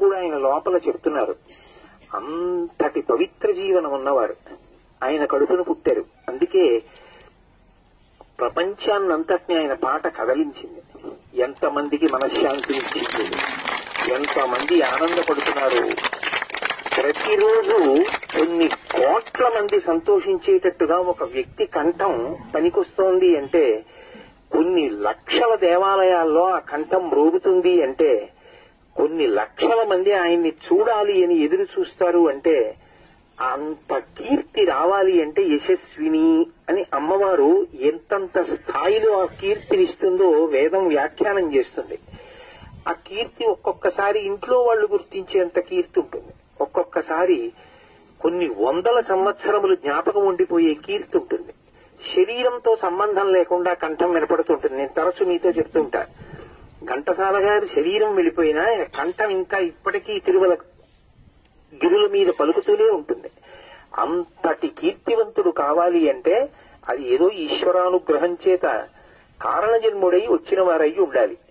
కూడా ఆయన లోపల చెప్తున్నారు అంతటి పవిత్ర జీవనం ఉన్నవారు ఆయన కడుపును పుట్టారు అందుకే ప్రపంచాన్నంతటిని ఆయన పాట కదలించింది ఎంతమందికి మనశ్శాంతినిచ్చింది ఎంతమంది ఆనందపడుతున్నారు ప్రతిరోజు కొన్ని కోట్ల మంది సంతోషించేటట్టుగా ఒక వ్యక్తి కంఠం పనికొస్తోంది అంటే కొన్ని లక్షల దేవాలయాల్లో ఆ కంఠం మ్రోగుతుంది అంటే కొన్ని లక్షల మంది ఆయన్ని చూడాలి అని ఎదురు చూస్తారు అంటే అంత కీర్తి రావాలి అంటే యశస్విని అని అమ్మవారు ఎంతంత స్థాయిలో ఆ కీర్తినిస్తుందో వేదం వ్యాఖ్యానం చేస్తుంది ఆ కీర్తి ఒక్కొక్కసారి ఇంట్లో వాళ్ళు గుర్తించేంత కీర్తి ఉంటుంది ఒక్కొక్కసారి కొన్ని వందల సంవత్సరములు జ్ఞాపకం ఉండిపోయే కీర్తి ఉంటుంది శరీరంతో సంబంధం లేకుండా కంఠం వినపడుతుంటుంది నేను తరచు మీతో చెప్తుంటా ఘంటసాల గారి శరీరం వెళ్ళిపోయినా ఆయన కంఠం ఇంకా ఇప్పటికీ తిరుమల గిరుల మీద పలుకుతూనే ఉంటుంది అంతటి కీర్తివంతుడు కావాలి అంటే అది ఏదో ఈశ్వరానుగ్రహం చేత కారణజన్ముడై వచ్చిన వారై ఉండాలి